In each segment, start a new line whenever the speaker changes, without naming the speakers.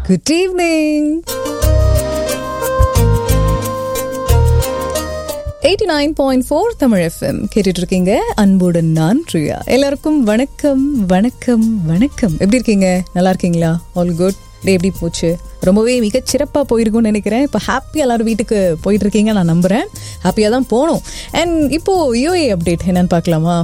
Good evening eighty nine point four Tamil FM கேட்டுட்டு இருக்கீங்க அன்புடன் நான் பிரியா எல்லாருக்கும் வணக்கம் வணக்கம் வணக்கம் எப்படி இருக்கீங்க நல்லா இருக்கீங்களா ஆல் குட் டே எப்படி போச்சு ரொம்பவே மிகச் சிறப்பாக போயிருக்கும்னு நினைக்கிறேன் இப்போ ஹாப்பியாக எல்லாரும் வீட்டுக்கு போயிட்டு இருக்கீங்க நான் நம்புகிறேன் ஹாப்பியாக தான் போகணும் அண்ட் இப்போது யூஏ அப்டேட் என்னன்னு பார்க்கலாமா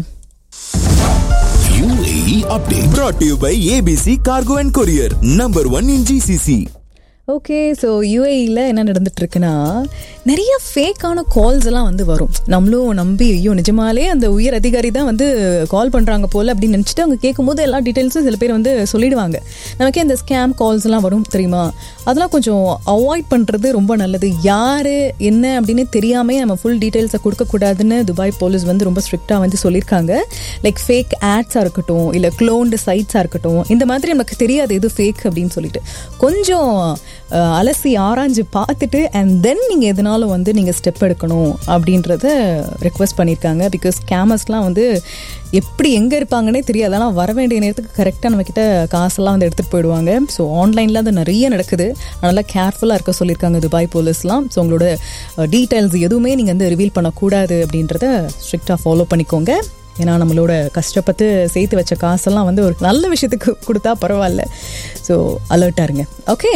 UAE update brought to you by ABC Cargo and Courier, number one in GCC.
Okay so யூஏஇயில் என்ன நடந்துட்டு இருக்குன்னா நிறைய ஃபேக்கான கால்ஸ் எல்லாம் வந்து வரும் நம்மளும் நம்பி ஐயோ நிஜமாலே அந்த உயர் அதிகாரி தான் வந்து கால் பண்ணுறாங்க போல் அப்படின்னு நினச்சிட்டு அவங்க கேட்கும்போது எல்லா டீட்டெயில்ஸும் சில பேர் வந்து சொல்லிடுவாங்க நமக்கே இந்த ஸ்கேம் கால்ஸ் எல்லாம் வரும் தெரியுமா அதெல்லாம் கொஞ்சம் அவாய்ட் பண்ணுறது ரொம்ப நல்லது யார் என்ன அப்படின்னு தெரியாமே நம்ம ஃபுல் டீட்டெயில்ஸை கொடுக்கக்கூடாதுன்னு துபாய் போலீஸ் வந்து ரொம்ப ஸ்ட்ரிக்டாக வந்து சொல்லியிருக்காங்க லைக் ஃபேக் ஆட்ஸாக இருக்கட்டும் இல்லை க்ளோன்டு சைட்ஸாக இருக்கட்டும் இந்த மாதிரி நமக்கு தெரியாது எது ஃபேக் அப்படின்னு சொல்லிட்டு கொஞ்சம் அஹ், அலசி ஆராய்ஞ்சு பார்த்துட்டு அண்ட் தென் நீங்கள் எதனாலும் வந்து நீங்கள் ஸ்டெப் எடுக்கணும் அப்படின்றத ரெக்வஸ்ட் பண்ணியிருக்காங்க பிகாஸ் கேமர்ஸ்லாம் வந்து எப்படி எங்கே இருப்பாங்கன்னே தெரியாது ஆனால் வர வேண்டிய நேரத்துக்கு கரெக்டாக நம்மக்கிட்ட காசெல்லாம் வந்து எடுத்துகிட்டு போயிடுவாங்க ஸோ ஆன்லைனில் அது நிறைய நடக்குது அதனால் கேர்ஃபுல்லாக இருக்க சொல்லியிருக்காங்க துபாய் போலீஸ்லாம் ஸோ உங்களோட டீட்டெயில்ஸ் எதுவுமே நீங்கள் வந்து ரிவீல் பண்ணக்கூடாது அப்படின்றத ஸ்ட்ரிக்டாக ஃபாலோ பண்ணிக்கோங்க ஏன்னா நம்மளோட கஷ்டப்பட்டு சேர்த்து வச்ச காசெல்லாம் வந்து ஒரு நல்ல விஷயத்துக்கு கொடுத்தா பரவாயில்ல ஸோ அலர்ட்டாக இருங்க okay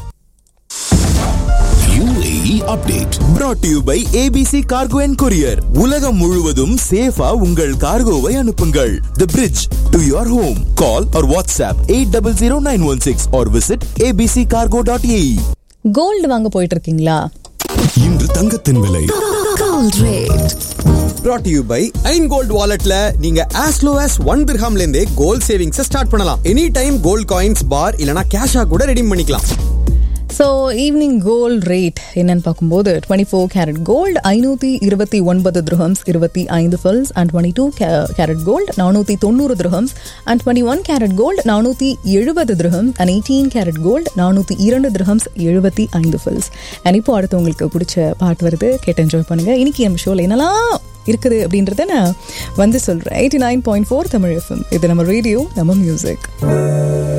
UAE update brought to you by ABC Cargo and Courier. உலகம் முழுவதும் சேஃபா உங்கள் கார்கோவை அனுப்புங்கள். The bridge to your home. Call or WhatsApp 800916 or visit abccargo.ae.
Gold வாங்க போயிட்டு இருக்கீங்களா
இன்று தங்கத்தின் விலை
brought to you by ஐன் கோல்ட் வாலெட்ல நீங்க as low as ஒன் திர்ஹாம்ல இருந்தே கோல்ட் சேவிங்ஸ் ஸ்டார்ட் பண்ணலாம் any time gold coins bar இல்லனா கேஷா கூட ரெடீம் பண்ணிக்கலாம்
ஸோ ஈவினிங் கோல்ட் ரேட் என்னன்னு பார்க்கும்போது டுவெண்ட்டி ஃபோர் கேரட் கோல்டு ஐநூற்றி இருபத்தி ஒன்பது திருஹம்ஸ் இருபத்தி ஐந்து fils and twenty two carat gold நானூற்றி தொண்ணூறு dirhams and twenty one carat gold நானூற்றி எழுபது dirham and eighteen carat gold நானூற்றி இரண்டு திருஹம்ஸ் எழுபத்தி ஐந்து ஃபில்ஸ் அண்ட் இப்போ அடுத்து உங்களுக்கு பிடிச்ச பாட்டு வருது கேட்டு என்ஜாய் பண்ணுங்க இன்னைக்கு நம்ம ஷோவில் என்னெல்லாம் இருக்குது அப்படின்றத நான் வந்து சொல்கிறேன் eighty nine point four Tamil FM இது நம்ம ரேடியோ நம்ம மியூசிக்